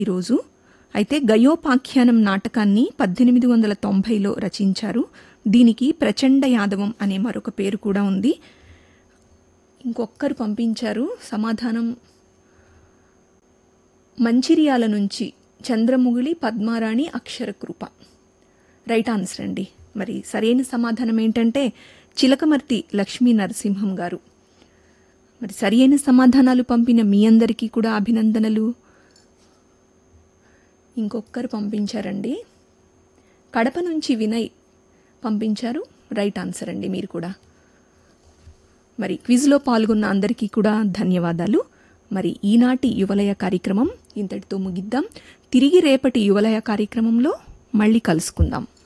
ఈరోజు అయితే గయోపాఖ్యానం నాటకాన్ని పద్దెనిమిది వందల తొంభైలో రచించారు దీనికి ప్రచండ యాదవం అనే మరొక పేరు కూడా ఉంది ఇంకొక్కరు పంపించారు సమాధానం మంచిర్యాల నుంచి చంద్రముగిలి పద్మారాణి అక్షరకృప రైట్ ఆన్సర్ అండి మరి సరైన సమాధానం ఏంటంటే చిలకమర్తి లక్ష్మీ నరసింహం గారు మరి సరియైన సమాధానాలు పంపిన మీ అందరికీ కూడా అభినందనలు ఇంకొకరు పంపించారండి కడప నుంచి వినయ్ పంపించారు రైట్ ఆన్సర్ అండి మీరు కూడా మరి క్విజ్లో పాల్గొన్న అందరికీ కూడా ధన్యవాదాలు మరి ఈనాటి యువలయ కార్యక్రమం ఇంతటితో ముగిద్దాం తిరిగి రేపటి యువలయ కార్యక్రమంలో మళ్ళీ కలుసుకుందాం